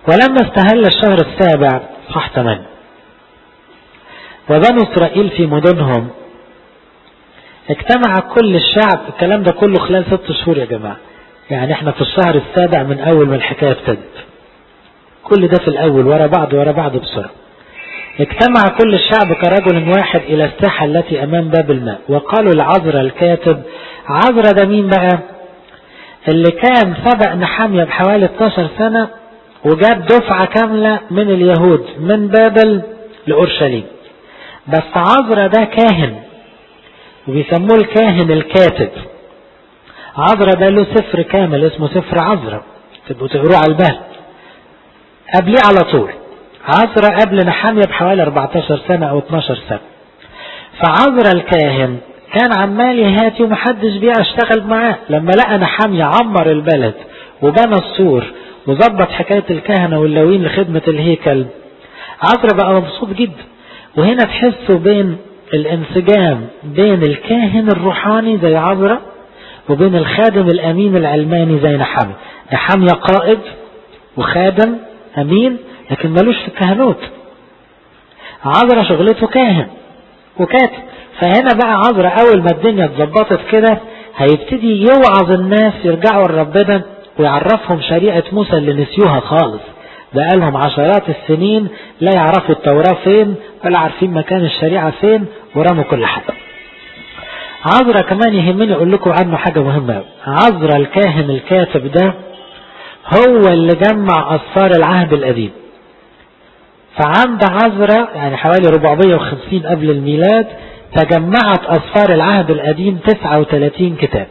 ولما استهل الشهر السابع صح تمام وبنو إسرائيل في مدنهم اجتمع كل الشعب الكلام ده كله خلال ست شهور يا جماعة يعني احنا في الشهر السابع من أول ما الحكاية ابتدت كل ده في الأول ورا بعض ورا بعض بسرعة اجتمع كل الشعب كرجل واحد إلى الساحة التي أمام باب الماء وقالوا لعذرا الكاتب عذرا ده مين بقى اللي كان سبق نحامية بحوالي 12 سنة وجاب دفعة كاملة من اليهود من بابل لأورشليم بس عذرا ده كاهن وبيسموه الكاهن الكاتب عذرا ده له سفر كامل اسمه سفر عذرا تبقوا تقروه على البال قبليه على طول عذرا قبل نحامية بحوالي 14 سنة أو 12 سنة فعذرا الكاهن كان عمال يهاتي ومحدش بيع اشتغل معاه لما لقى نحامية عمر البلد وبنى السور وظبط حكاية الكهنة واللوين لخدمة الهيكل عذرا بقى مبسوط جدا وهنا تحسوا بين الانسجام بين الكاهن الروحاني زي عذرا وبين الخادم الامين العلماني زي نحامية نحامية قائد وخادم امين لكن ملوش في الكهنوت عذرا شغلته كاهن وكاتب فهنا بقى عذرا اول ما الدنيا اتظبطت كده هيبتدي يوعظ الناس يرجعوا لربنا ويعرفهم شريعة موسى اللي نسيوها خالص بقالهم عشرات السنين لا يعرفوا التوراة فين ولا عارفين مكان الشريعة فين ورموا كل حاجة عذرا كمان يهمني اقول لكم عنه حاجة مهمة عذرا الكاهن الكاتب ده هو اللي جمع أسفار العهد القديم فعند عذرا يعني حوالي 450 قبل الميلاد تجمعت أسفار العهد القديم 39 كتاب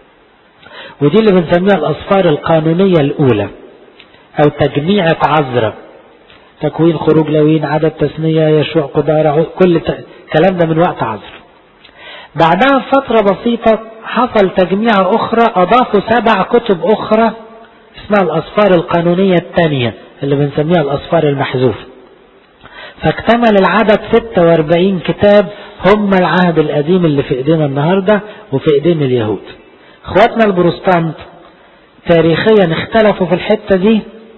ودي اللي بنسميها الأسفار القانونية الأولى أو تجميعة عذرا تكوين خروج لوين عدد تسنية يشوع قدارة كل الكلام ده من وقت عذرا بعدها فترة بسيطة حصل تجميعة أخرى أضافوا سبع كتب أخرى اسمها الأسفار القانونية الثانية اللي بنسميها الأسفار المحذوفة فاكتمل العدد 46 كتاب هم العهد القديم اللي في ايدينا النهاردة وفي ايدين اليهود اخواتنا البروستانت تاريخيا اختلفوا في الحتة دي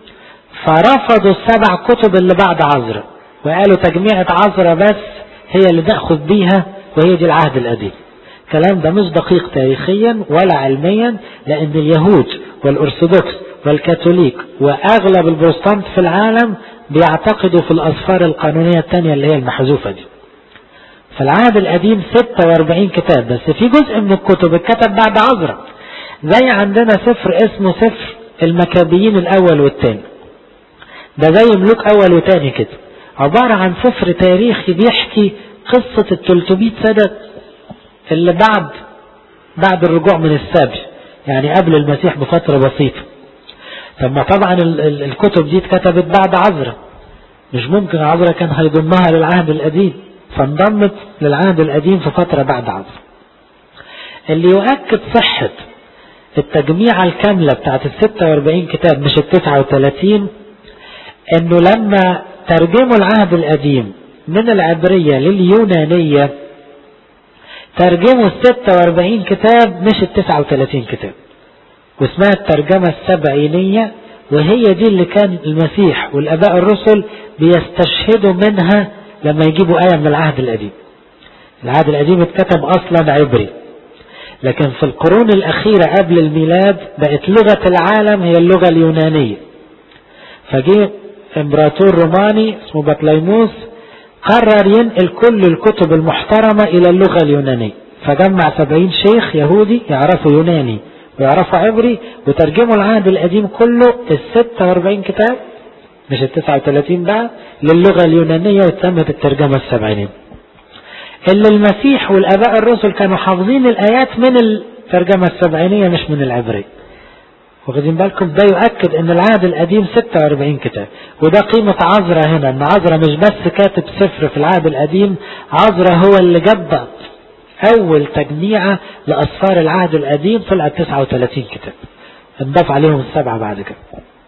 فرفضوا السبع كتب اللي بعد عذرا وقالوا تجميعة عذرا بس هي اللي ناخذ بيها وهي دي العهد القديم الكلام ده مش دقيق تاريخيا ولا علميا لان اليهود والارثوذكس والكاثوليك واغلب البروتستانت في العالم بيعتقدوا في الاسفار القانونية الثانية اللي هي المحذوفة دي فالعهد القديم 46 كتاب بس في جزء من الكتب اتكتب بعد عذرا زي عندنا سفر اسمه سفر المكابيين الاول والثاني ده زي ملوك اول وثاني كده عبارة عن سفر تاريخي بيحكي قصة ال 300 سنة اللي بعد بعد الرجوع من السبي يعني قبل المسيح بفترة بسيطة طب ما طبعا ال ال الكتب دي اتكتبت بعد عذرا مش ممكن عذرا كان هيضمها للعهد القديم فانضمت للعهد القديم في فترة بعد عذرا اللي يؤكد صحة التجميعة الكاملة بتاعت ال 46 كتاب مش ال 39 انه لما ترجموا العهد القديم من العبرية لليونانية ترجموا ال 46 كتاب مش ال 39 كتاب واسمها الترجمة السبعينية وهي دي اللي كان المسيح والاباء الرسل بيستشهدوا منها لما يجيبوا آية من العهد القديم العهد القديم اتكتب اصلا عبري لكن في القرون الاخيرة قبل الميلاد بقت لغة العالم هي اللغة اليونانية فجه امبراطور روماني اسمه بطليموس قرر ينقل كل الكتب المحترمة الى اللغة اليونانية فجمع سبعين شيخ يهودي يعرفوا يوناني ويعرفوا عبري وترجموا العهد القديم كله ال 46 كتاب مش ال 39 بقى للغة اليونانية وتسمت الترجمة السبعينية اللي المسيح والاباء الرسل كانوا حافظين الايات من الترجمة السبعينية مش من العبرية واخدين بالكم ده يؤكد ان العهد القديم 46 كتاب وده قيمة عذرا هنا ان عذرا مش بس كاتب سفر في العهد القديم عذرا هو اللي جبط اول تجميعة لاسفار العهد القديم طلعت 39 كتاب انضاف عليهم السبعة بعد كده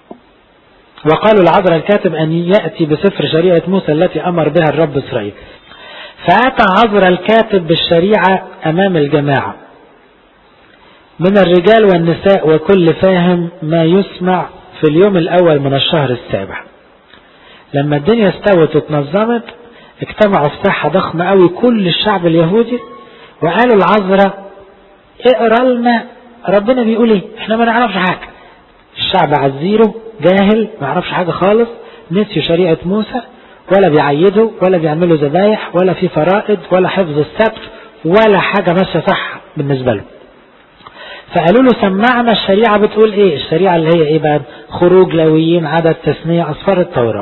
وقالوا العذراء الكاتب ان يأتي بسفر شريعة موسى التي امر بها الرب اسرائيل فاتى عذراء الكاتب بالشريعة امام الجماعة من الرجال والنساء وكل فاهم ما يسمع في اليوم الأول من الشهر السابع لما الدنيا استوت واتنظمت اجتمعوا في ساحة ضخمة قوي كل الشعب اليهودي وقالوا العذراء اقرا لنا ربنا بيقول ايه احنا ما نعرفش حاجة الشعب عزيره جاهل ما يعرفش حاجة خالص نسيوا شريعة موسى ولا بيعيدوا ولا بيعملوا ذبايح ولا في فرائض ولا حفظ السبت ولا حاجة ماشية صح بالنسبة لهم فقالوا له سمعنا الشريعة بتقول ايه الشريعة اللي هي ايه بقى خروج لويين عدد تثنية أصفار التوراة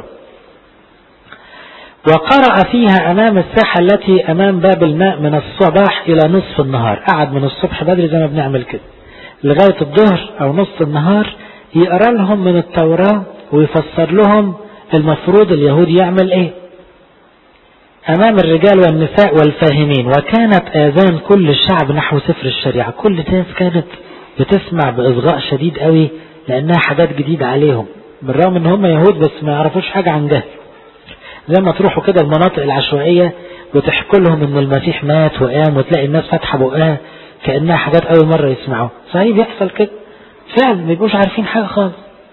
وقرأ فيها أمام الساحة التي أمام باب الماء من الصباح إلى نصف النهار قعد من الصبح بدري زي ما بنعمل كده لغاية الظهر أو نصف النهار يقرأ لهم من التوراة ويفسر لهم المفروض اليهود يعمل ايه امام الرجال والنساء والفاهمين وكانت اذان كل الشعب نحو سفر الشريعة كل الناس كانت بتسمع باصغاء شديد قوي لانها حاجات جديدة عليهم بالرغم ان هم يهود بس ما يعرفوش حاجة عن جهل زي ما تروحوا كده المناطق العشوائية وتحكوا لهم ان المسيح مات وقام وتلاقي الناس فاتحة بقها كأنها حاجات اول مرة يسمعوها صحيح بيحصل كده فعلا ما بيبقوش عارفين حاجة خالص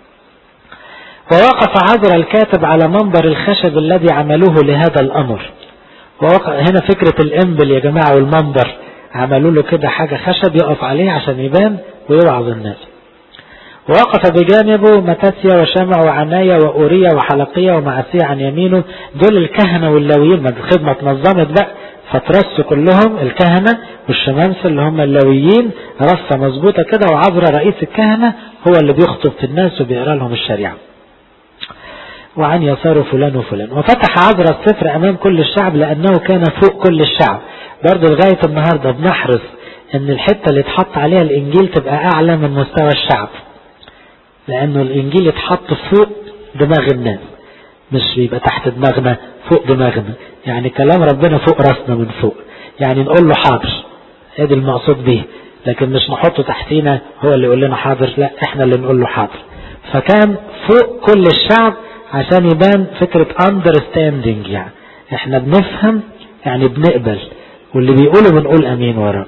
ووقف عذر الكاتب على منبر الخشب الذي عملوه لهذا الأمر ووقف هنا فكرة الإنبل يا جماعة والمنبر عملوا له كده حاجة خشب يقف عليه عشان يبان ويوعظ الناس ووقف بجانبه متاسيا وشمع وعناية وأورية وحلقية ومعسية عن يمينه دول الكهنة واللويين ما الخدمة اتنظمت بقى فترصوا كلهم الكهنة والشمامسة اللي هم اللويين رصة مظبوطة كده وعذرا رئيس الكهنة هو اللي بيخطب في الناس وبيقرا لهم الشريعة وعن يساره فلان وفلان وفتح عذرا السفر أمام كل الشعب لأنه كان فوق كل الشعب برضه لغاية النهاردة بنحرص أن الحتة اللي اتحط عليها الإنجيل تبقى أعلى من مستوى الشعب لأنه الإنجيل اتحط فوق دماغ الناس مش بيبقى تحت دماغنا فوق دماغنا يعني كلام ربنا فوق راسنا من فوق يعني نقول له حاضر ادي المقصود به لكن مش نحطه تحتينا هو اللي يقول لنا حاضر لا احنا اللي نقول له حاضر فكان فوق كل الشعب عشان يبان فكرة understanding يعني احنا بنفهم يعني بنقبل واللي بيقوله بنقول امين وراه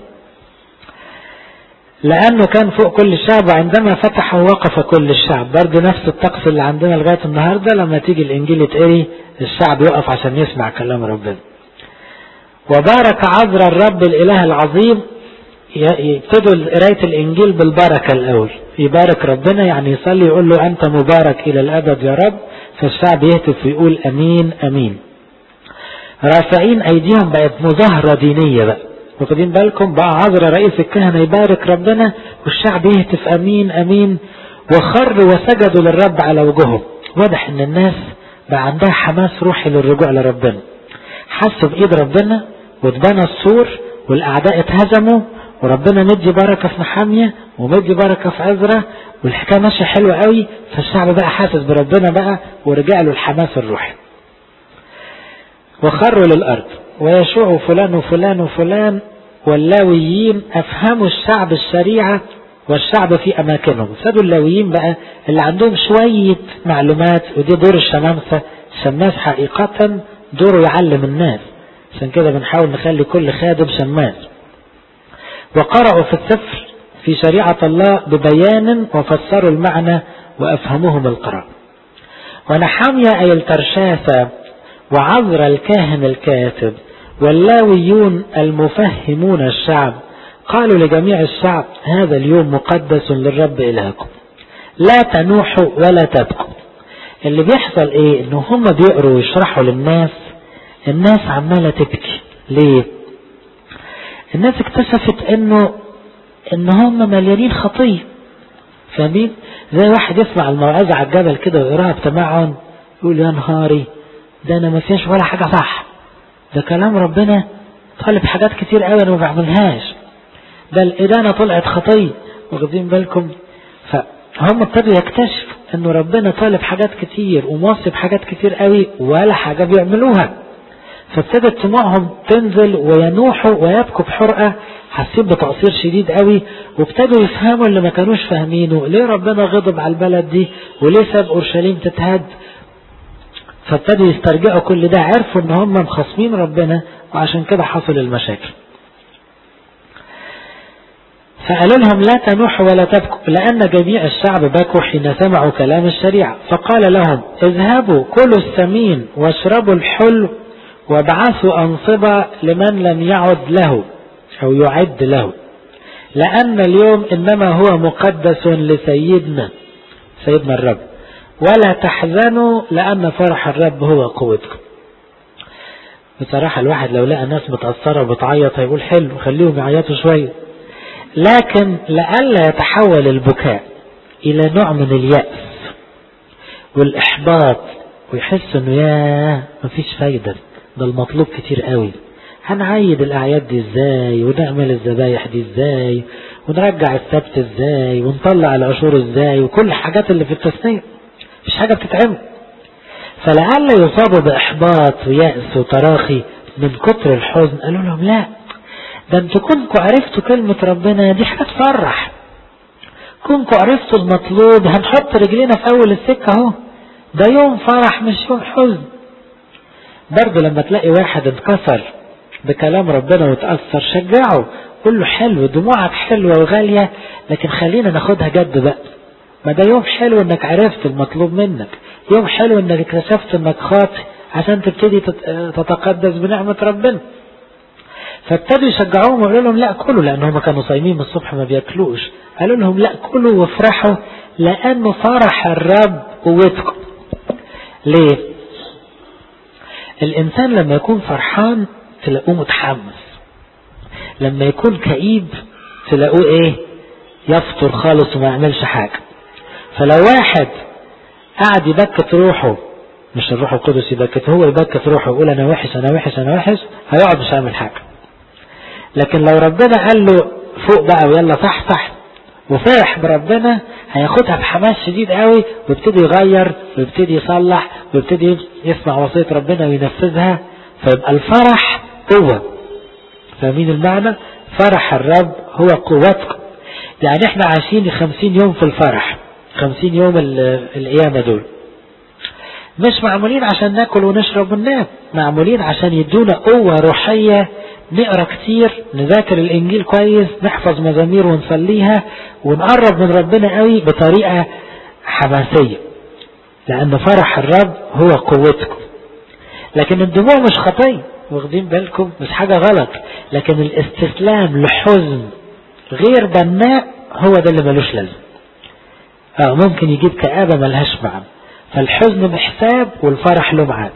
لانه كان فوق كل الشعب وعندما فتح وقف كل الشعب برضه نفس الطقس اللي عندنا لغاية النهاردة لما تيجي الانجيل يتقري الشعب يقف عشان يسمع كلام ربنا وبارك عذر الرب الاله العظيم يبتدوا قراية الانجيل بالبركة الاول يبارك ربنا يعني يصلي يقول له انت مبارك الى الابد يا رب فالشعب يهتف ويقول امين امين رافعين ايديهم بقت مظاهرة دينية بقى واخدين بالكم بقى عذرا رئيس الكهنة يبارك ربنا والشعب يهتف امين امين وخروا وسجدوا للرب على وجوههم واضح ان الناس بقى عندها حماس روحي للرجوع لربنا حسوا بايد ربنا واتبنى السور والاعداء اتهزموا وربنا مدي بركة في محامية ومدي بركة في عزرة والحكاية ماشية حلوة قوي فالشعب بقى حاسس بربنا بقى ورجع له الحماس الروحي وخروا للأرض ويشوع فلان وفلان وفلان واللاويين أفهموا الشعب الشريعة والشعب في أماكنهم سادوا اللاويين بقى اللي عندهم شوية معلومات ودي دور الشمامسة الشماس حقيقة دوره يعلم الناس عشان كده بنحاول نخلي كل خادم شماس وقرأوا في السفر في شريعة الله ببيان وفسروا المعنى وأفهموهم القراءة ونحميا أي الترشاثة وعذر الكاهن الكاتب واللاويون المفهمون الشعب قالوا لجميع الشعب هذا اليوم مقدس للرب إلهكم لا تنوحوا ولا تبكوا اللي بيحصل ايه ان هم بيقروا ويشرحوا للناس الناس عمالة تبكي ليه الناس اكتشفت انه ان هم مليانين خطية فاهمين زي واحد يسمع الموعظة على الجبل كده ويقراها بتمعن يقول يا نهاري ده انا ما فيش ولا حاجة صح ده كلام ربنا طالب حاجات كتير قوي انا ما بعملهاش ده الادانة طلعت خطية واخدين بالكم فهم ابتدوا يكتشفوا انه ربنا طالب حاجات كتير وموصي بحاجات كتير قوي ولا حاجة بيعملوها فابتدت دموعهم تنزل وينوحوا ويبكوا بحرقة حاسين بتقصير شديد قوي وابتدوا يفهموا اللي ما كانوش فاهمينه ليه ربنا غضب على البلد دي وليه ساب اورشليم تتهد فابتدوا يسترجعوا كل ده عرفوا ان هم مخاصمين ربنا وعشان كده حصل المشاكل فقالوا لهم لا تنوحوا ولا تبكوا لأن جميع الشعب بكوا حين سمعوا كلام الشريعة فقال لهم اذهبوا كلوا السمين واشربوا الحلو وابعثوا أنصبة لمن لم يعد له أو يعد له لأن اليوم إنما هو مقدس لسيدنا سيدنا الرب ولا تحزنوا لأن فرح الرب هو قوتكم بصراحة الواحد لو لقى ناس متأثرة وبتعيط هيقول حلو خليهم يعيطوا شوية لكن لئلا يتحول البكاء إلى نوع من اليأس والإحباط ويحس إنه ياه مفيش فايدة ده المطلوب كتير قوي هنعيد الأعياد دي ازاي ونعمل الذبايح دي ازاي ونرجع السبت ازاي ونطلع العشور ازاي وكل الحاجات اللي في التثنية مش حاجة بتتعمل فلعل يصابوا بإحباط ويأس وتراخي من كتر الحزن قالوا لهم لا ده انتوا كنكوا عرفتوا كلمة ربنا دي حاجة تفرح كنكوا عرفتوا المطلوب هنحط رجلينا في أول السكة اهو ده يوم فرح مش يوم حزن برضه لما تلاقي واحد انكسر بكلام ربنا وتأثر شجعه قول له حلو دموعك حلوة وغالية لكن خلينا ناخدها جد بقى ما ده يوم حلو انك عرفت المطلوب منك يوم حلو انك اكتشفت انك خاطئ عشان تبتدي تتقدس بنعمة ربنا فابتدوا يشجعوهم ويقولوا لهم لا كلوا لان هم كانوا صايمين من الصبح ما بياكلوش قالوا لهم لا كلوا وافرحوا لانه فرح الرب قوتكم ليه الانسان لما يكون فرحان تلاقوه متحمس لما يكون كئيب تلاقوه ايه يفطر خالص وما يعملش حاجة فلو واحد قاعد يبكت روحه مش الروح القدس يبكت هو يبكت روحه ويقول انا وحش انا وحش انا وحش هيقعد مش هيعمل حاجة لكن لو ربنا قال له فوق بقى ويلا صح صح وفرح بربنا هياخدها بحماس شديد قوي ويبتدي يغير ويبتدي يصلح ويبتدي يسمع وصية ربنا وينفذها فيبقى الفرح قوة فاهمين المعنى فرح الرب هو قوتكم يعني احنا عايشين خمسين يوم في الفرح خمسين يوم القيامة دول مش معمولين عشان ناكل ونشرب وننام معمولين عشان يدونا قوة روحية نقرا كتير نذاكر الانجيل كويس نحفظ مزامير ونصليها ونقرب من ربنا قوي بطريقة حماسية لان فرح الرب هو قوتكم لكن الدموع مش خطية واخدين بالكم مش حاجة غلط لكن الاستسلام لحزن غير بناء هو ده اللي ملوش لازم اه ممكن يجيب كآبة ملهاش معنى فالحزن بحساب والفرح له ميعاد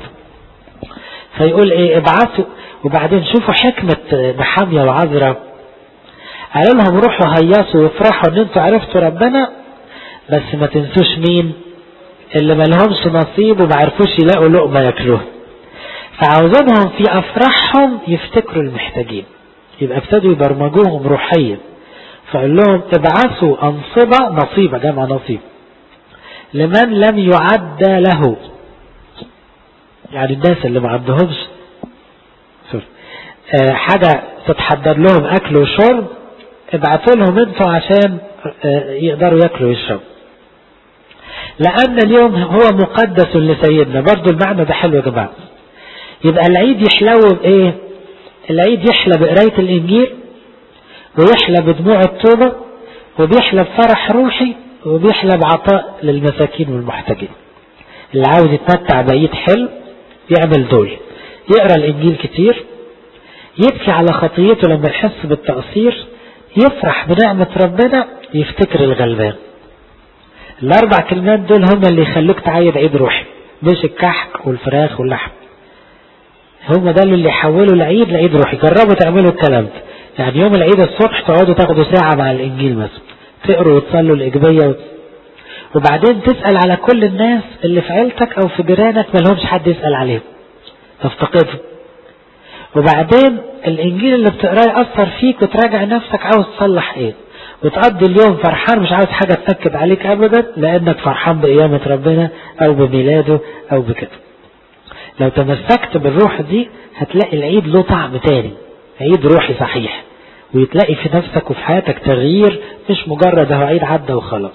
فيقول ايه ابعثوا وبعدين شوفوا حكمة محامية وعذرة قالوا لهم روحوا هيصوا وافرحوا ان انتوا عرفتوا ربنا بس ما تنسوش مين اللي ما لهمش نصيب وما عرفوش يلاقوا لقمة ياكلوها فعاوزينهم في افراحهم يفتكروا المحتاجين يبقى ابتدوا يبرمجوهم روحيا فقال لهم ابعثوا انصبة نصيبة جمع نصيب لمن لم يعد له يعني الناس اللي ما عندهمش آه حاجة تتحضر لهم اكل وشرب ابعثوا لهم انتوا عشان آه يقدروا ياكلوا ويشربوا لان اليوم هو مقدس لسيدنا برضو المعنى ده حلو يا جماعه يبقى العيد يحلو بايه العيد يحلى بقرايه الانجيل ويحلى بدموع التوبه وبيحلى بفرح روحي وبيحلى بعطاء للمساكين والمحتاجين اللي عاوز يتمتع بعيد حلو يعمل دول يقرا الانجيل كتير يبكي على خطيته لما يحس بالتقصير يفرح بنعمة ربنا يفتكر الغلبان الاربع كلمات دول هم اللي يخلوك تعيد عيد روحي مش الكحك والفراخ واللحم هم ده اللي يحولوا العيد لعيد روحي جربوا تعملوا الكلام ده يعني يوم العيد الصبح تقعدوا تاخدوا ساعة مع الانجيل مثلا تقروا وتصلوا الإجبية وت... وبعدين تسأل على كل الناس اللي في عيلتك أو في جيرانك ما لهمش حد يسأل عليهم تفتقدهم وبعدين الإنجيل اللي بتقراه يأثر فيك وتراجع نفسك عاوز تصلح إيه وتقضي اليوم فرحان مش عاوز حاجة تنكد عليك أبدا لأنك فرحان بقيامة ربنا أو بميلاده أو بكده لو تمسكت بالروح دي هتلاقي العيد له طعم تاني عيد روحي صحيح ويتلاقي في نفسك وفي حياتك تغيير مش مجرد هو عيد عدى وخلاص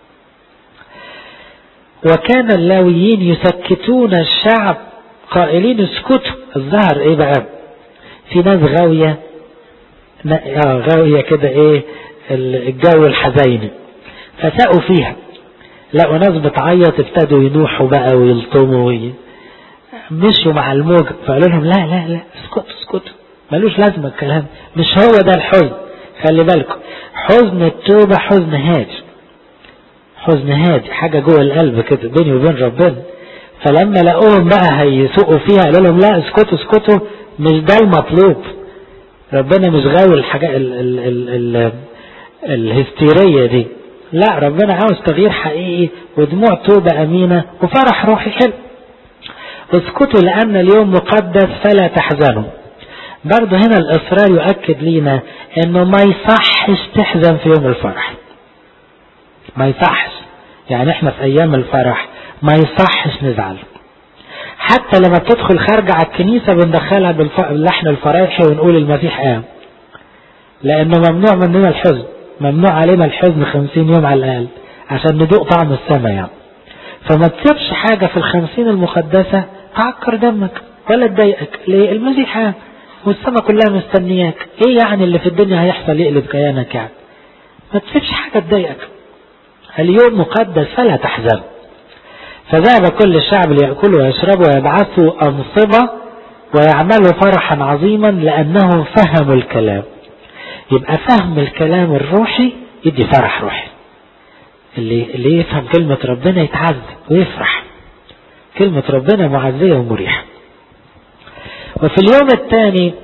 وكان اللاويين يسكتون الشعب قائلين اسكتوا الظهر ايه بقى في ناس غاوية اه غاوية كده ايه الجو الحزيني فسقوا فيها لقوا ناس بتعيط ابتدوا ينوحوا بقى ويلطموا وي... مشوا مع الموج فقالوا لهم لا لا لا اسكتوا اسكتوا ملوش لازمه الكلام مش هو ده الحزن خلي بالكم حزن التوبة حزن هادي حزن هادي حاجة جوه القلب كده بيني وبين ربنا فلما لقوهم بقى هيسوقوا فيها قالوا لهم لا اسكتوا اسكتوا مش ده المطلوب ربنا مش غاوي الحاجة ال ال ال ال الهستيرية دي لا ربنا عاوز تغيير حقيقي ودموع توبة أمينة وفرح روحي حلو اسكتوا لأن اليوم مقدس فلا تحزنوا برضه هنا الإصرار يؤكد لينا إنه ما يصحش تحزن في يوم الفرح ما يصحش يعني احنا في أيام الفرح ما يصحش نزعل حتى لما تدخل خارجة على الكنيسة بندخلها باللحن الفرايحي ونقول المسيح قام لأنه ممنوع مننا الحزن ممنوع علينا الحزن خمسين يوم على الأقل عشان ندوق طعم السماء يعني فما تسيبش حاجة في الخمسين المقدسة تعكر دمك ولا تضايقك ليه المسيح قام والسماء كلها مستنياك ايه يعني اللي في الدنيا هيحصل يقلب كيانك يعني ما تسيبش حاجة تضايقك اليوم مقدس فلا تحزن فذهب كل الشعب ليأكلوا ويشربوا ويبعثوا أنصبة ويعملوا فرحا عظيما لأنهم فهموا الكلام يبقى فهم الكلام الروحي يدي فرح روحي اللي, اللي يفهم كلمة ربنا يتعز ويفرح كلمة ربنا معزية ومريحة وفي اليوم الثاني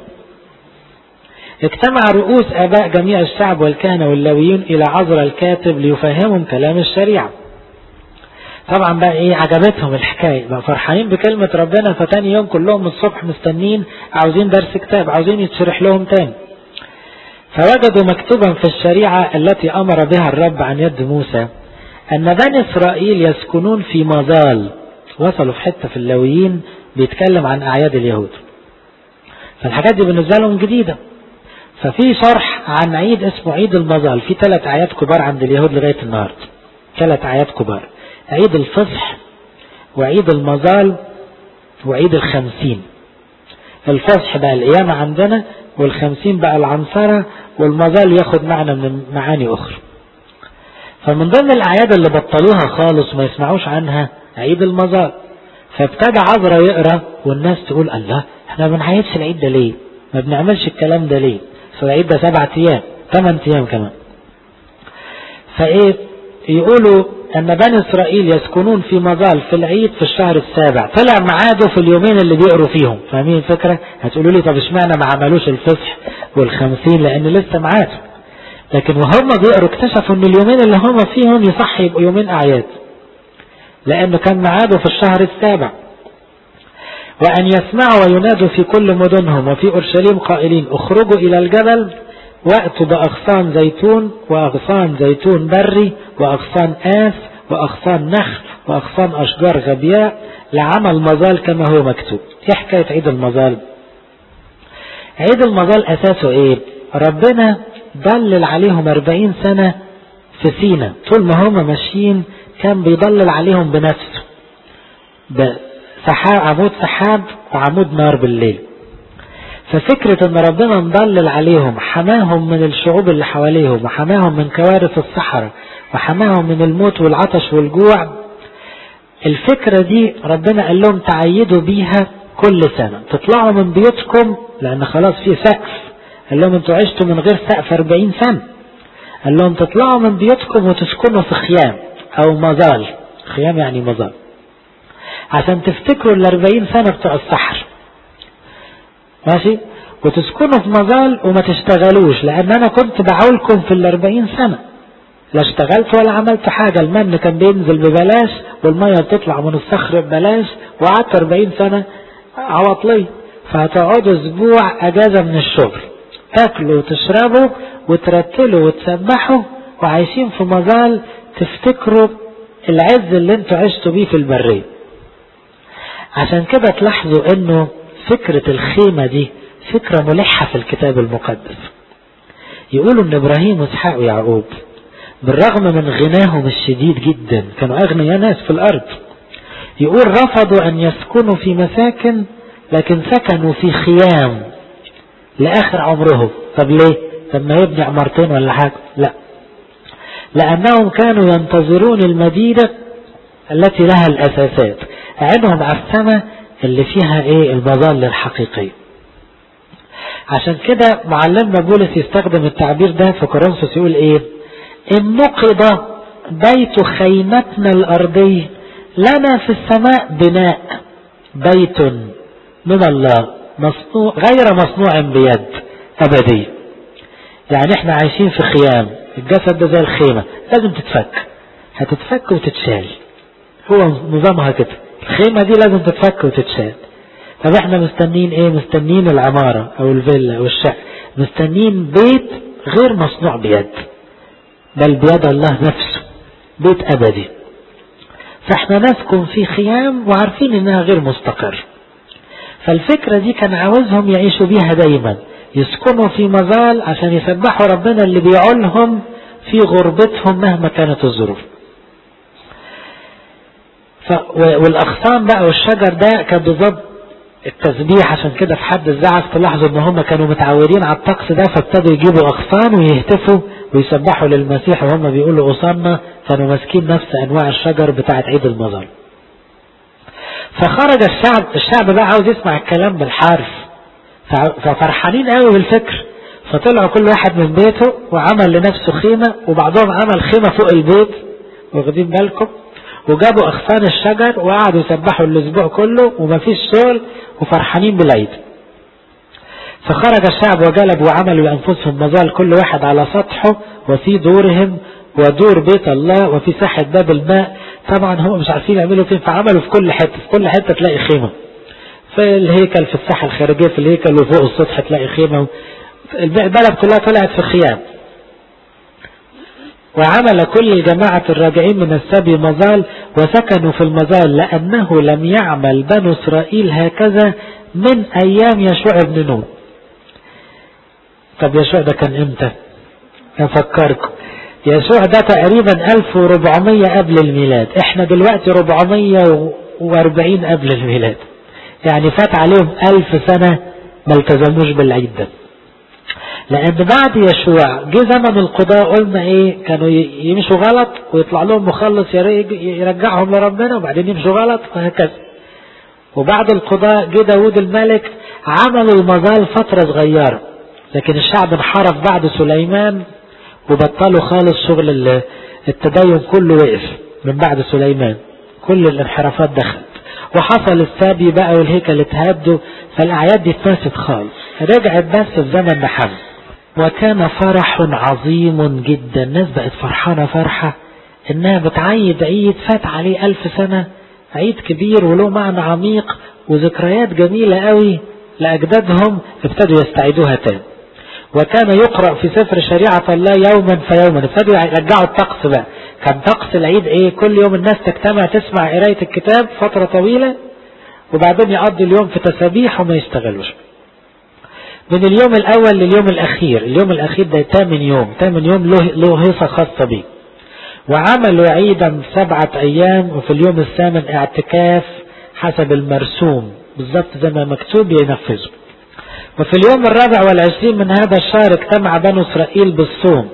اجتمع رؤوس آباء جميع الشعب والكهنة واللويين إلى عذر الكاتب ليفهمهم كلام الشريعة طبعا بقى ايه عجبتهم الحكاية بقى فرحانين بكلمة ربنا فتاني يوم كلهم الصبح مستنين عاوزين درس كتاب عاوزين يتشرح لهم تاني فوجدوا مكتوبا في الشريعة التي أمر بها الرب عن يد موسى أن بني إسرائيل يسكنون في مظال وصلوا في حتة في اللويين بيتكلم عن أعياد اليهود فالحاجات دي بالنسبة لهم جديدة ففي شرح عن عيد اسمه عيد المظال في ثلاث أعياد كبار عند اليهود لغاية النهاردة ثلاث أعياد كبار عيد الفصح وعيد المظال وعيد الخمسين الفصح بقى القيامة عندنا والخمسين بقى العنصرة والمظال ياخد معنى من معاني أخرى فمن ضمن الأعياد اللي بطلوها خالص ما يسمعوش عنها عيد المظال فابتدى عذرا يقرا والناس تقول الله احنا ما بنعيدش العيد ده ليه؟ ما بنعملش الكلام ده ليه؟ فالعيد ده سبعة أيام ثمان أيام كمان. فإيه؟ يقولوا أن بني إسرائيل يسكنون في مظال في العيد في الشهر السابع طلع معاده في اليومين اللي بيقروا فيهم فاهمين الفكرة؟ هتقولوا لي طب اشمعنى ما عملوش الفصح والخمسين لأن لسه معاده لكن وهم بيقروا اكتشفوا أن اليومين اللي هم فيهم يصح يبقوا يومين أعياد لأنه كان معاده في الشهر السابع وأن يسمعوا وينادوا في كل مدنهم وفي أورشليم قائلين اخرجوا إلى الجبل وأتوا بأغصان زيتون وأغصان زيتون بري وأغصان آس وأغصان نخل وأغصان أشجار غبياء لعمل مظال كما هو مكتوب إيه حكاية عيد المظال عيد المظال أساسه إيه ربنا ضلل عليهم أربعين سنة في سينا طول ما هم ماشيين كان بيضلل عليهم بنفسه بسحاب عمود سحاب وعمود نار بالليل ففكرة ان ربنا مضلل عليهم حماهم من الشعوب اللي حواليهم وحماهم من كوارث الصحراء وحماهم من الموت والعطش والجوع الفكرة دي ربنا قال لهم تعيدوا بيها كل سنة تطلعوا من بيوتكم لان خلاص في سقف قال لهم انتوا عشتوا من غير سقف 40 سنة قال لهم تطلعوا من بيوتكم وتسكنوا في خيام او مظال خيام يعني مظال عشان تفتكروا ال 40 سنة بتوع الصحر ماشي وتسكنوا في مظال وما تشتغلوش لان انا كنت بعولكم في ال 40 سنة لا اشتغلت ولا عملت حاجة المن كان بينزل ببلاش والمية بتطلع من الصخر ببلاش وقعدت 40 سنة عواطلية فهتقعدوا اسبوع اجازة من الشغل تاكلوا وتشربوا وترتلوا وتسبحوا وعايشين في مظال تفتكروا العز اللي انتوا عشتوا بيه في البرية عشان كده تلاحظوا انه فكرة الخيمة دي فكرة ملحة في الكتاب المقدس يقولوا ان ابراهيم واسحاق ويعقوب بالرغم من غناهم الشديد جدا كانوا اغنياء ناس في الارض يقول رفضوا ان يسكنوا في مساكن لكن سكنوا في خيام لاخر عمرهم طب ليه لما يبني عمارتين ولا حاجة لا لأنهم كانوا ينتظرون المدينة التي لها الأساسات عينهم على السماء اللي فيها ايه المظل الحقيقية عشان كده معلمنا بولس يستخدم التعبير ده في كورنثوس يقول ايه ان نقض بيت خيمتنا الارضي لنا في السماء بناء بيت من الله مصنوع غير مصنوع بيد ابدي يعني احنا عايشين في خيام الجسد ده زي الخيمة لازم تتفك هتتفك وتتشال هو نظامها كده الخيمة دي لازم تتفك وتتشال طب احنا مستنين ايه مستنين العمارة او الفيلا او الشقة مستنين بيت غير مصنوع بيد بل بيد الله نفسه بيت ابدي فاحنا نسكن في خيام وعارفين انها غير مستقر فالفكرة دي كان عاوزهم يعيشوا بيها دايما يسكنوا في مظال عشان يسبحوا ربنا اللي بيعولهم في غربتهم مهما كانت الظروف ف... والاغصان بقى والشجر ده كان بالظبط التسبيح عشان كده في حد الزعف تلاحظوا ان هم كانوا متعودين على الطقس ده فابتدوا يجيبوا اغصان ويهتفوا ويسبحوا للمسيح وهم بيقولوا أصلنا كانوا ماسكين نفس انواع الشجر بتاعت عيد المظل فخرج الشعب الشعب بقى عاوز يسمع الكلام بالحرف ففرحانين قوي بالفكر فطلعوا كل واحد من بيته وعمل لنفسه خيمة وبعضهم عمل خيمة فوق البيت واخدين بالكم وجابوا أغصان الشجر وقعدوا يسبحوا الأسبوع كله ومفيش شغل وفرحانين بالعيد فخرج الشعب وجلب وعملوا لأنفسهم مظال كل واحد على سطحه وفي دورهم ودور بيت الله وفي ساحة باب الماء طبعا هم مش عارفين يعملوا فين فعملوا في كل حتة في كل حتة تلاقي خيمة في الهيكل في الساحة الخارجية في الهيكل وفوق السطح تلاقي خيمة البلد كلها طلعت في خيام وعمل كل الجماعة الراجعين من السبي مظال وسكنوا في المظال لأنه لم يعمل بنو إسرائيل هكذا من أيام يشوع بن نون طب يشوع ده كان امتى أفكركم يشوع ده تقريبا 1400 قبل الميلاد احنا دلوقتي 440 قبل الميلاد يعني فات عليهم ألف سنة ما التزموش بالعيد ده لأن بعد يشوع جه زمن القضاء قلنا إيه كانوا يمشوا غلط ويطلع لهم مخلص يرجعهم لربنا وبعدين يمشوا غلط وهكذا وبعد القضاء جه داود الملك عملوا المظال فترة صغيرة لكن الشعب انحرف بعد سليمان وبطلوا خالص شغل التدين كله وقف من بعد سليمان كل الانحرافات دخلت وحصل السابي بقى والهيكل اتهدوا فالأعياد دي اتنست خالص رجعت بس في زمن محمد وكان فرح عظيم جدا الناس بقت فرحانة فرحة انها بتعيد عيد فات عليه ألف سنة عيد كبير وله معنى عميق وذكريات جميلة قوي لأجدادهم ابتدوا يستعيدوها تاني وكان يقرأ في سفر شريعة الله يوما فيوما ابتدوا يرجعوا الطقس بقى كان طقس العيد ايه كل يوم الناس تجتمع تسمع قراية الكتاب فترة طويلة وبعدين يقضي اليوم في تسابيح وما يشتغلوش من اليوم الاول لليوم الاخير اليوم الاخير ده تامن يوم تامن يوم له, له هيصة خاصة بيه وعملوا عيدا سبعة ايام وفي اليوم الثامن اعتكاف حسب المرسوم بالظبط زي ما مكتوب ينفذوا وفي اليوم الرابع والعشرين من هذا الشهر اجتمع بنو اسرائيل بالصوم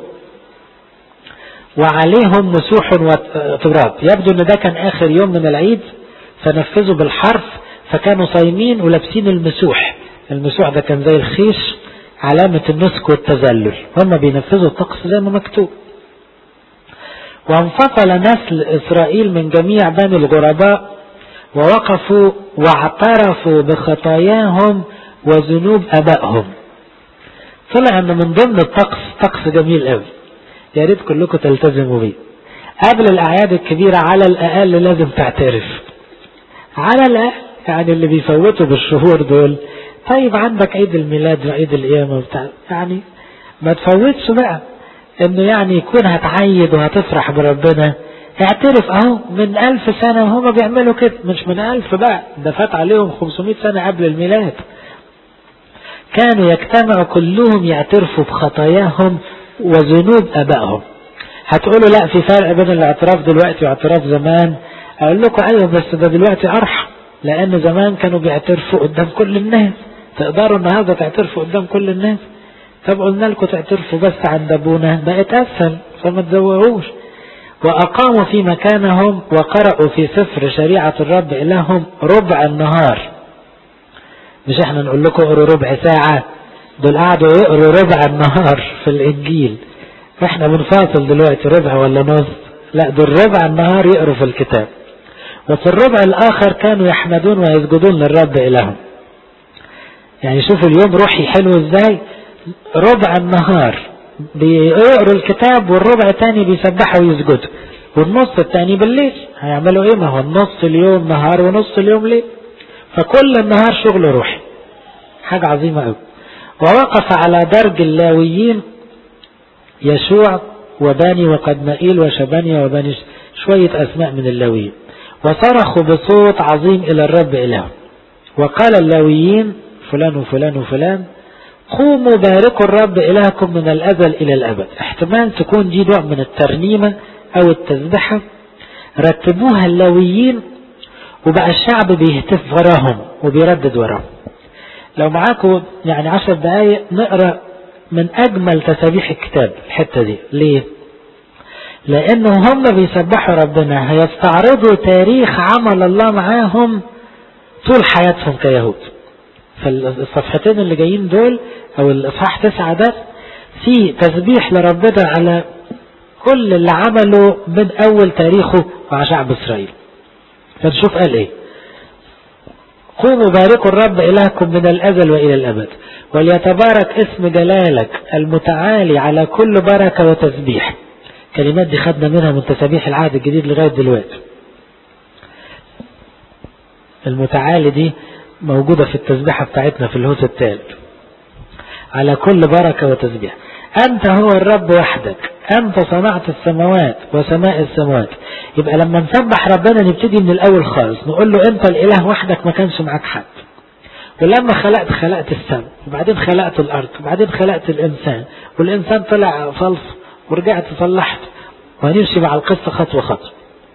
وعليهم مسوح وتراب يبدو ان ده كان اخر يوم من العيد فنفذوا بالحرف فكانوا صايمين ولابسين المسوح المسوح ده كان زي الخيش علامة النسك والتذلل هم بينفذوا الطقس زي ما مكتوب وانفصل نسل إسرائيل من جميع بني الغرباء ووقفوا واعترفوا بخطاياهم وذنوب أبائهم طلع أن من ضمن الطقس طقس جميل قوي يا ريت كلكم تلتزموا بيه قبل الأعياد الكبيرة على الأقل لازم تعترف على الأقل يعني اللي بيفوتوا بالشهور دول طيب عندك عيد الميلاد وعيد القيامة وبتاع يعني ما تفوتش بقى انه يعني يكون هتعيد وهتفرح بربنا اعترف اهو من ألف سنة وهما بيعملوا كده مش من ألف بقى ده فات عليهم 500 سنة قبل الميلاد كانوا يجتمعوا كلهم يعترفوا بخطاياهم وذنوب أبائهم هتقولوا لا في فرق بين الاعتراف دلوقتي واعتراف زمان اقول لكم ايوه بس ده دلوقتي ارحم لان زمان كانوا بيعترفوا قدام كل الناس تقدروا النهارده تعترفوا قدام كل الناس طب قلنا لكم تعترفوا بس عند ابونا بقت اسهل فما تزوقوش واقاموا في مكانهم وقرأوا في سفر شريعة الرب الههم ربع النهار مش احنا نقول لكم اقروا ربع ساعة دول قعدوا يقروا ربع النهار في الانجيل احنا بنفاصل دلوقتي ربع ولا نص لا دول ربع النهار يقروا في الكتاب وفي الربع الاخر كانوا يحمدون ويسجدون للرب الههم يعني شوفوا اليوم روحي حلو ازاي ربع النهار بيقروا الكتاب والربع الثاني بيسبحوا ويسجدوا والنص الثاني بالليل هيعملوا ايه ما هو النص اليوم نهار ونص اليوم ليل فكل النهار شغل روحي حاجة عظيمة قوي ووقف على درج اللاويين يشوع وباني وقدمائيل وشبانيا وبني شوية أسماء من اللاويين وصرخوا بصوت عظيم إلى الرب إله وقال اللاويين فلان وفلان وفلان قوموا باركوا الرب إلهكم من الأزل إلى الأبد احتمال تكون دي نوع من الترنيمة أو التسبحة رتبوها اللاويين وبقى الشعب بيهتف وراهم وبيردد وراهم لو معاكم يعني عشر دقايق نقرأ من أجمل تسابيح الكتاب الحتة دي ليه لأنه هم بيسبحوا ربنا هيستعرضوا تاريخ عمل الله معاهم طول حياتهم كيهود فالصفحتين اللي جايين دول او الاصحاح تسعة ده في تسبيح لربنا على كل اللي عمله من اول تاريخه مع شعب اسرائيل فنشوف قال ايه قوموا باركوا الرب إلهكم من الأزل وإلى الأبد وليتبارك اسم جلالك المتعالي على كل بركة وتسبيح كلمات دي خدنا منها من تسابيح العهد الجديد لغاية دلوقتي المتعالي دي موجودة في التسبيحة بتاعتنا في الهوس الثالث على كل بركة وتسبيح أنت هو الرب وحدك أنت صنعت السماوات وسماء السماوات يبقى لما نسبح ربنا نبتدي من الأول خالص نقول له أنت الإله وحدك ما كانش معاك حد ولما خلقت خلقت السماء وبعدين خلقت الأرض وبعدين خلقت الإنسان والإنسان طلع فلس ورجعت صلحت وهنمشي مع القصة خطوة خطوة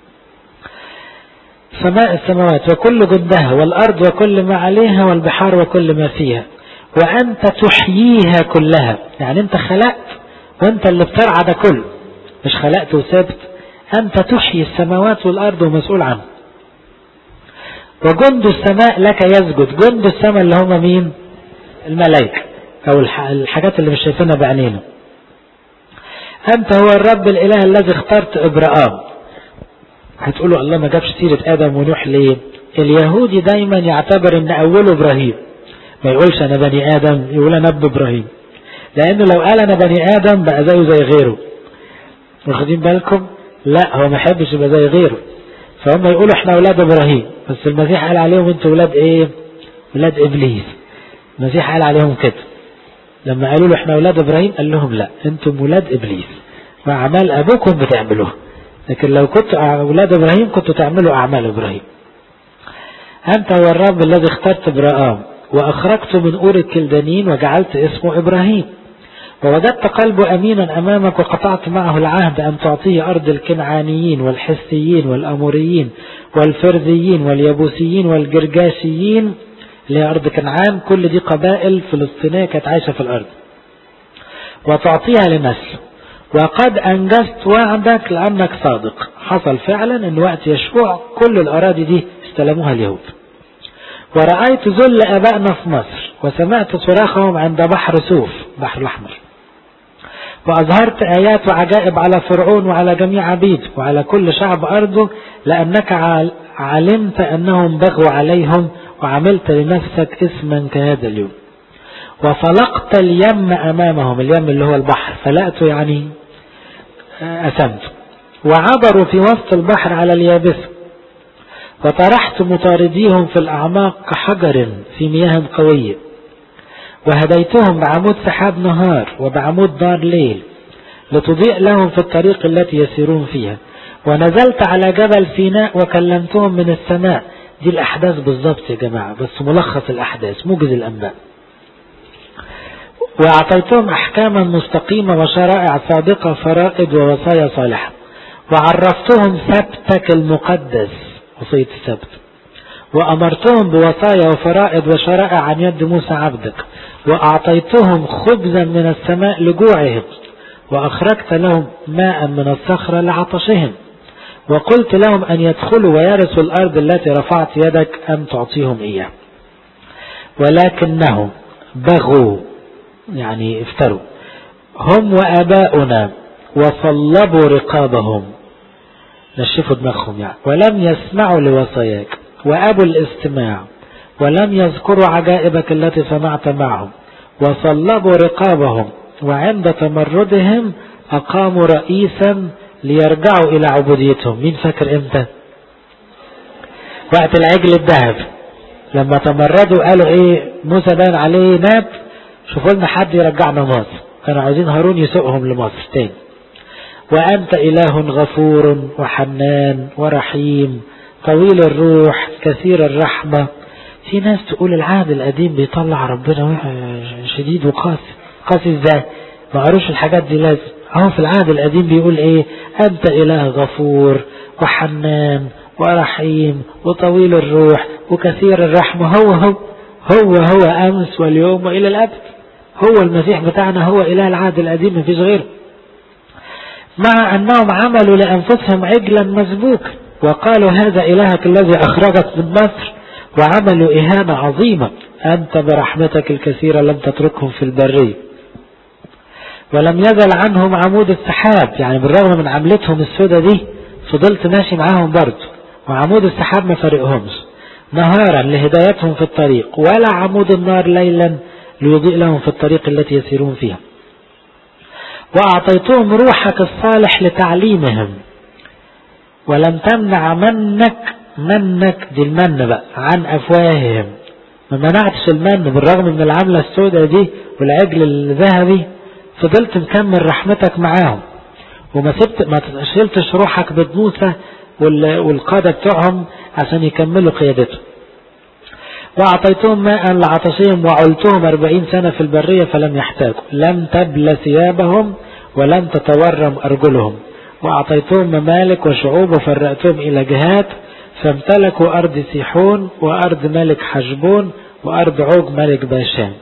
سماء السماوات وكل جندها والأرض وكل ما عليها والبحار وكل ما فيها وأنت تحييها كلها يعني أنت خلقت وأنت اللي بترعى ده كله مش خلقت وسبت أنت تحيي السماوات والأرض ومسؤول عنه وجند السماء لك يسجد جند السماء اللي هم مين الملائكة أو الحاجات اللي مش شايفينها بعينينا أنت هو الرب الإله الذي اخترت إبراهام هتقولوا الله ما جابش سيرة آدم ونوح ليه اليهودي دايما يعتبر ان أوله إبراهيم ما يقولش أنا بني آدم يقول أنا ابن إبراهيم لأنه لو قال أنا بني آدم بقى زيه زي غيره واخدين بالكم لا هو ما يحبش يبقى زي غيره فهم يقولوا احنا أولاد إبراهيم بس المسيح قال عليهم انتوا أولاد إيه أولاد إبليس المسيح قال عليهم كده لما قالوا له احنا أولاد إبراهيم قال لهم لا انتم أولاد إبليس وأعمال أبوكم بتعملوها لكن لو كنتوا أولاد إبراهيم كنتوا تعملوا أعمال إبراهيم أنت هو الرب الذي اخترت إبراهام وأخرجت من أور الكلدانيين وجعلت اسمه إبراهيم ووجدت قلبه أمينا أمامك وقطعت معه العهد أن تعطيه أرض الكنعانيين والحسيين والأموريين والفرزيين واليبوسيين والجرجاشيين اللي هي أرض كنعان كل دي قبائل فلسطينية كانت عايشة في الأرض وتعطيها لنسل وقد أنجزت وعدك لأنك صادق حصل فعلا أن وقت يشوع كل الأراضي دي استلموها اليهود ورأيت ذل أبائنا في مصر وسمعت صراخهم عند بحر سوف بحر الأحمر وأظهرت آيات وعجائب على فرعون وعلى جميع عبيد وعلى كل شعب أرضه لأنك علمت أنهم بغوا عليهم وعملت لنفسك اسما كهذا اليوم وفلقت اليم أمامهم اليم اللي هو البحر فلقته يعني أسمت وعبروا في وسط البحر على اليابس وطرحت مطارديهم في الأعماق كحجر في مياه قوية وهديتهم بعمود سحاب نهار وبعمود نار ليل لتضيء لهم في الطريق التي يسيرون فيها ونزلت على جبل سيناء وكلمتهم من السماء دي الأحداث بالضبط يا جماعة بس ملخص الأحداث موجز الأنباء وأعطيتهم أحكاما مستقيمة وشرائع صادقة فرائد ووصايا صالحة وعرفتهم سبتك المقدس وصية السبت وأمرتهم بوصايا وفرائض وشرائع عن يد موسى عبدك وأعطيتهم خبزا من السماء لجوعهم وأخرجت لهم ماء من الصخرة لعطشهم وقلت لهم أن يدخلوا ويرثوا الأرض التي رفعت يدك أن تعطيهم إياه ولكنهم بغوا يعني افتروا هم وآباؤنا وصلبوا رقابهم نشفوا دماغهم يعني ولم يسمعوا لوصاياك وأبوا الاستماع ولم يذكروا عجائبك التي صنعت معهم وصلبوا رقابهم وعند تمردهم أقاموا رئيسا ليرجعوا إلى عبوديتهم مين فاكر إمتى وقت العجل الذهب لما تمردوا قالوا إيه موسى بان عليه ناب شوفوا لنا حد يرجعنا مصر كانوا عايزين هارون يسوقهم لمصر تاني وأنت إله غفور وحنان ورحيم طويل الروح كثير الرحمة في ناس تقول العهد القديم بيطلع ربنا شديد وقاسي قاسي ازاي ما قروش الحاجات دي لازم اهو في العهد القديم بيقول ايه انت اله غفور وحنان ورحيم وطويل الروح وكثير الرحمة هو هو هو هو امس واليوم والى الابد هو المسيح بتاعنا هو اله العهد القديم مفيش غيره مع انهم عملوا لانفسهم عجلا مسبوكا وقالوا هذا إلهك الذي أخرجك من مصر وعملوا إهانة عظيمة أنت برحمتك الكثيرة لم تتركهم في البرية ولم يزل عنهم عمود السحاب يعني بالرغم من عملتهم السودة دي فضلت ماشي معاهم برضه وعمود السحاب ما فرقهمش نهارا لهدايتهم في الطريق ولا عمود النار ليلا ليضيء لهم في الطريق التي يسيرون فيها وأعطيتهم روحك الصالح لتعليمهم ولم تمنع منك منك دي المن بقى عن أفواههم ما منعتش المن بالرغم من العملة السوداء دي والعجل الذهبي فضلت مكمل رحمتك معاهم وما سبت ما شلتش روحك بدموسة والقادة بتوعهم عشان يكملوا قيادته وأعطيتهم ماء لعطشهم وعلتهم أربعين سنة في البرية فلم يحتاجوا لم تبل ثيابهم ولم تتورم أرجلهم وأعطيتهم ممالك وشعوب وفرقتهم إلى جهات فامتلكوا أرض سيحون وأرض ملك حجبون وأرض عوج ملك باشان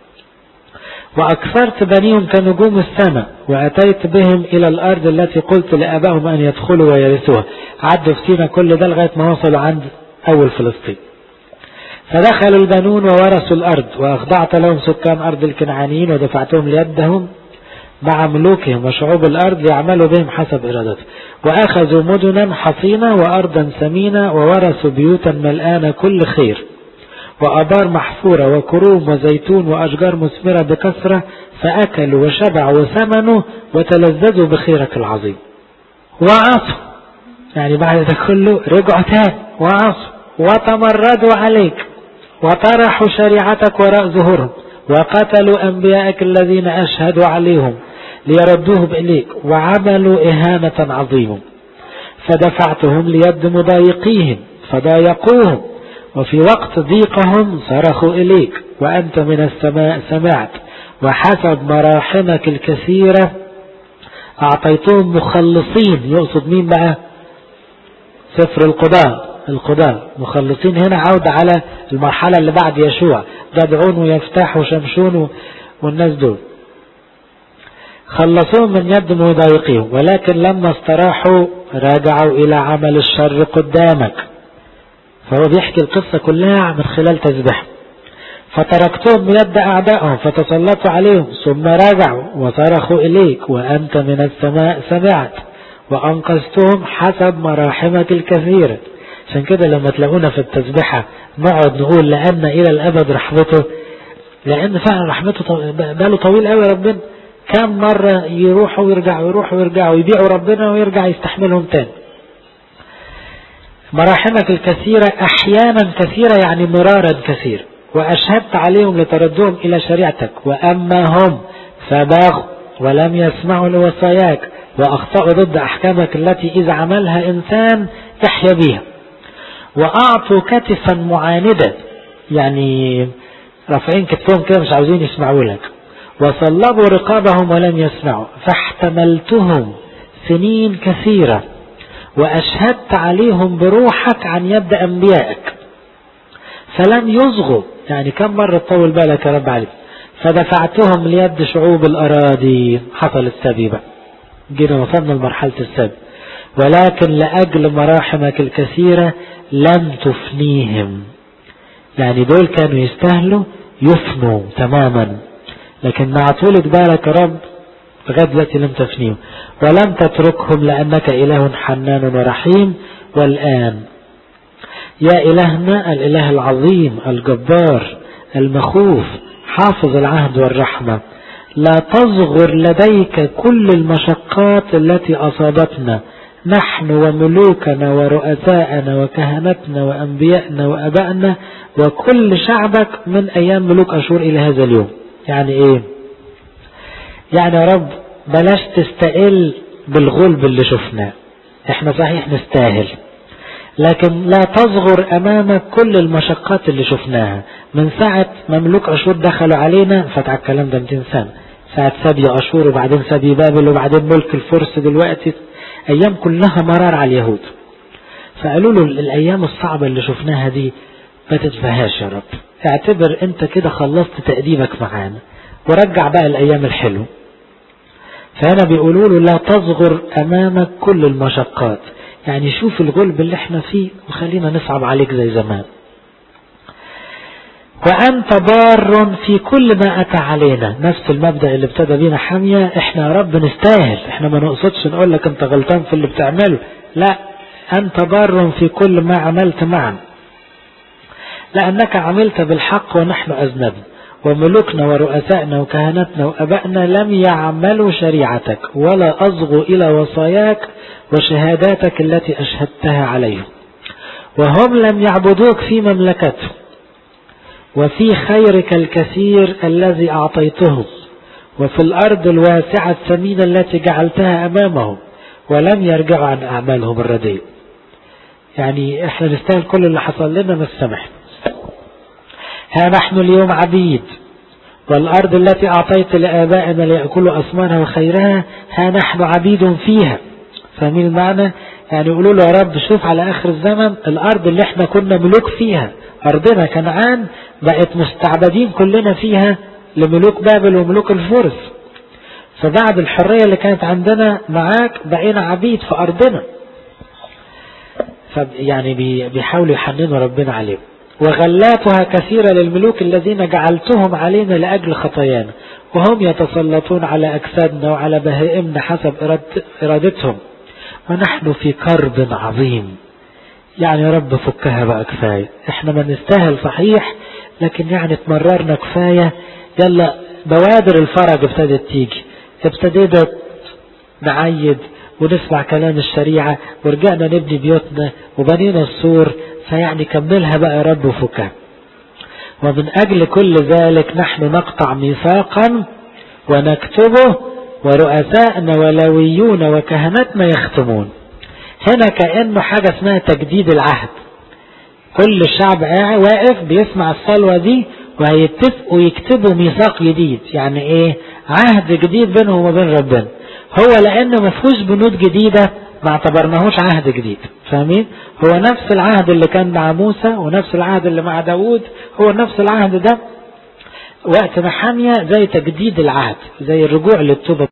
وأكثرت بنيهم كنجوم السماء وأتيت بهم إلى الأرض التي قلت لآبائهم أن يدخلوا ويرثوها عدوا في سينا كل ده لغاية ما وصلوا عند أول فلسطين فدخلوا البنون وورثوا الأرض وأخضعت لهم سكان أرض الكنعانيين ودفعتهم ليدهم مع ملوكهم وشعوب الأرض يعملوا بهم حسب إرادته وأخذوا مدنا حصينة وأرضا سمينة وورثوا بيوتا ملآنة كل خير وأبار محفورة وكروم وزيتون وأشجار مثمرة بكثرة فأكلوا وشبعوا وثمنوا وتلذذوا بخيرك العظيم وعصوا يعني بعد ده كله رجعوا تاني وعصوا وتمردوا عليك وطرحوا شريعتك وراء ظهورهم وقتلوا أنبيائك الذين أشهدوا عليهم ليردوهم إليك وعملوا إهانة عظيمة فدفعتهم ليد مضايقيهم فضايقوهم وفي وقت ضيقهم صرخوا إليك وأنت من السماء سمعت وحسب مراحمك الكثيرة أعطيتهم مخلصين يقصد مين بقى سفر القضاء القضاء مخلصين هنا عودة على المرحلة اللي بعد يشوع جدعون ويفتح وشمشون والناس دول خلصوهم من يد مضايقهم ولكن لما استراحوا راجعوا إلى عمل الشر قدامك فهو بيحكي القصة كلها من خلال تسبيح فتركتهم بيد أعدائهم فتسلطوا عليهم ثم رجعوا وصرخوا إليك وأنت من السماء سمعت وأنقذتهم حسب مراحمك الكثيرة عشان كده لما تلاقونا في التسبيحة نقعد نقول لأن إلى الأبد رحمته لأن فعلا رحمته باله طويل قوي ربنا كم مرة يروحوا ويرجعوا يروحوا ويرجعوا يبيعوا ربنا ويرجع يستحملهم تاني مراحمك الكثيرة أحيانا كثيرة يعني مرارا كثير وأشهدت عليهم لتردهم إلى شريعتك وأما هم فباغوا ولم يسمعوا لوصاياك وأخطأوا ضد أحكامك التي إذا عملها إنسان يحيا بها وأعطوا كتفا معاندة يعني رافعين كتفهم كده مش عاوزين يسمعوا لك وصلبوا رقابهم ولم يسمعوا فاحتملتهم سنين كثيرة وأشهدت عليهم بروحك عن يد أنبيائك فلم يصغوا يعني كم مرة تطول بالك يا رب عليك فدفعتهم ليد شعوب الأراضي حصل السبي بقى جينا وصلنا لمرحلة السبي ولكن لأجل مراحمك الكثيرة لم تفنيهم يعني دول كانوا يستاهلوا يفنوا تماما لكن مع طولة بالك يا رب لغاية دلوقتي لم تفنيهم ولم تتركهم لأنك إله حنان ورحيم والآن يا إلهنا الإله العظيم الجبار المخوف حافظ العهد والرحمة لا تصغر لديك كل المشقات التي أصابتنا نحن وملوكنا ورؤساءنا وكهنتنا وأنبيائنا وأبائنا وكل شعبك من أيام ملوك أشور إلى هذا اليوم يعني إيه يعني يا رب بلاش تستقل بالغلب اللي شفناه احنا صحيح نستاهل لكن لا تصغر امامك كل المشقات اللي شفناها من ساعة مملوك اشور دخلوا علينا فات على الكلام ده 200 سنة ساعة سبي اشور وبعدين سبي بابل وبعدين ملك الفرس دلوقتي ايام كلها مرار على اليهود فقالوا له الايام الصعبة اللي شفناها دي ما تدفهاش يا رب اعتبر انت كده خلصت تأديبك معانا ورجع بقى الايام الحلوه فهنا بيقولوا له لا تصغر امامك كل المشقات يعني شوف الغلب اللي احنا فيه وخلينا نصعب عليك زي زمان وأنت بار في كل ما أتى علينا نفس المبدأ اللي ابتدى بينا حامية احنا يا رب نستاهل احنا ما نقصدش نقول لك انت غلطان في اللي بتعمله لا أنت بار في كل ما عملت معا لأنك عملت بالحق ونحن أذنبنا وملوكنا ورؤسائنا وكهنتنا وأبائنا لم يعملوا شريعتك ولا أصغوا إلى وصاياك وشهاداتك التي أشهدتها عليهم وهم لم يعبدوك في مملكتهم وفي خيرك الكثير الذي أعطيتهم وفي الأرض الواسعة الثمينة التي جعلتها أمامهم ولم يرجعوا عن أعمالهم الرديئة يعني احنا نستاهل كل اللي حصل لنا ما السمح ها نحن اليوم عبيد والأرض التي أعطيت لآبائنا ليأكلوا أثمارها وخيرها ها نحن عبيد فيها فاهمين المعنى يعني يقولوا له يا رب شوف على آخر الزمن الأرض اللي احنا كنا ملوك فيها أرضنا كنعان بقت مستعبدين كلنا فيها لملوك بابل وملوك الفرس فبعد الحرية اللي كانت عندنا معاك بقينا عبيد في أرضنا يعني بيحاولوا يحننوا ربنا عليهم وغلاتها كثيرة للملوك الذين جعلتهم علينا لأجل خطايانا وهم يتسلطون على أجسادنا وعلى بهائمنا حسب إرادتهم ونحن في كرب عظيم يعني يا رب فكها بقى كفاية احنا ما نستاهل صحيح لكن يعني تمررنا كفاية يلا بوادر الفرج ابتدت تيجي ابتدينا نعيد ونسمع كلام الشريعة ورجعنا نبني بيوتنا وبنينا السور فيعني كملها بقى يا رب وفكها ومن أجل كل ذلك نحن نقطع ميثاقا ونكتبه ورؤساءنا ولويون وكهنتنا يختمون هنا كأنه حاجة اسمها تجديد العهد كل الشعب واقف بيسمع الصلوة دي وهيتفقوا يكتبوا ميثاق جديد يعني ايه عهد جديد بينهم وبين ربنا هو لانه ما فيهوش بنود جديده ما اعتبرناهوش عهد جديد فاهمين هو نفس العهد اللي كان مع موسى ونفس العهد اللي مع داود هو نفس العهد ده وقت محامية زي تجديد العهد زي الرجوع للتوبة